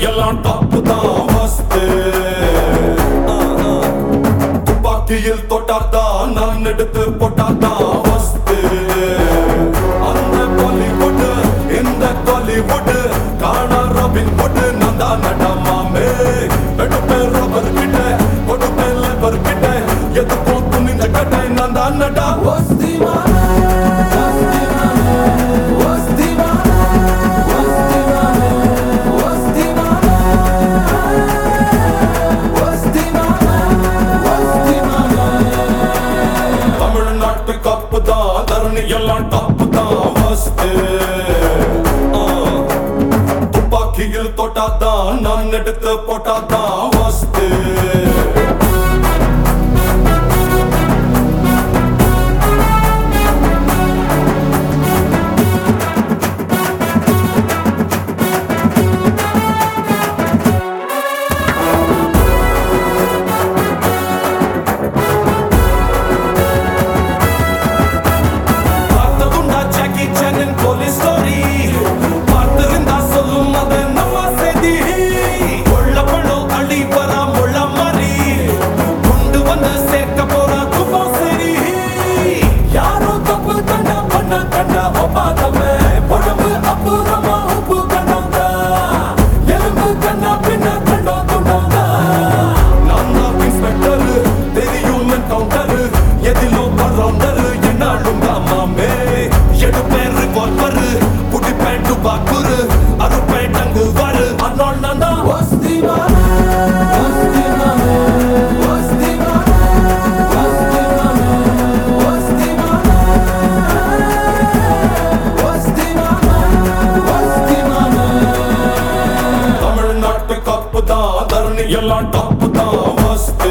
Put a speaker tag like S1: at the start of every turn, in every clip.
S1: எல்லாம் டாப்பு தான் வஸ்து துப்பாக்கியில் தொட்டாதான் நான் எடுத்து போட்டாதான் வஸ்து அந்த பாலிவுட் இந்த காலிவுட் காணா ராபின் புட் நான் தான் நடமாமே எடுப்பேன் ரப்பர் கிட்ட கொடுப்பேன் லேபர் கிட்ட எதுக்கும் துணிந்த கட்டை நான் தான் நடா வஸ்தி தமிழ்நாட்டு கப்பு தான் தரணி எல்லாம் டாப்பு தான் வஸ்து துப்பாக்கியில் தொட்டாதான் நான் எடுத்து போட்டாதான் வஸ்து பார்த்ததுண்டா ஜாக்கி சானின் போலீஸ் ஸ்டோரி பார்த்திருந்தா சொல்லும் அது நம்ம செய்தி கொள்ள பழம் அள்ளி வரா முள்ள மாதிரி கொண்டு வந்து சேர்க்க போறா துப்பம் சரி யாரோ தப்பு கண்டா பண்ண கண்டா ஒப்பாதமே உடம்பு அப்புறமா உப்பு கண்டாங்க எலும்பு கண்ணா பின்ன கண்டோ கொண்டாங்க நான் தான் இன்ஸ்பெக்டர் தெரியும் என்கவுண்டர் எதிலோ பரவுண்டர் என்னாலும் மாமே எடுப்பேன் ரிவால்வர் புடிப்பேன் துப்பாக்குரு அறுப்பேன் டங்கு வரு அண்ணாள் நான் தான் தமிழ்நாட்டு கப்பு தான் தரணி எல்லாம் டாப்பு தான் வஸ்து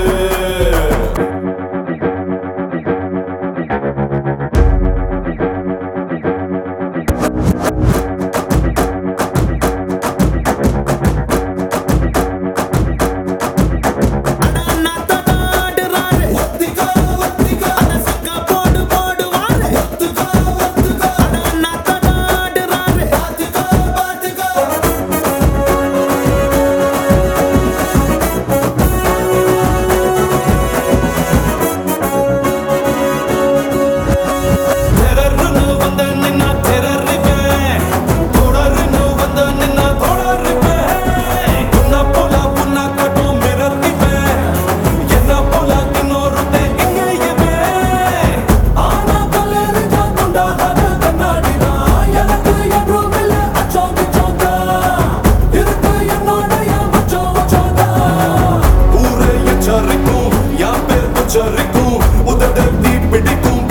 S1: தெரர்னு வந்து நின்னா தெரறிப்பேன். தொடர்னு வந்து நின்னா தொடர்றிப்பேன். உன்னை போல உன்னை காட்டும் மிரறிப்பேன். என்னை போல இன்னொருத்தன் எங்கேயுமே. ஆனா கல்லெறிஞ்சா துண்டாகாத கண்ணாடிதான். எனக்கு என்றும் இல்லை அச்சம் பிச்சம்தான். இருக்கு என்னுடைய மச்சம் மச்சம்தான். ஊரே எச்சரிக்கும் என் பேர் உச்சரிக்கும் உதடு தீ பிடிக்கும்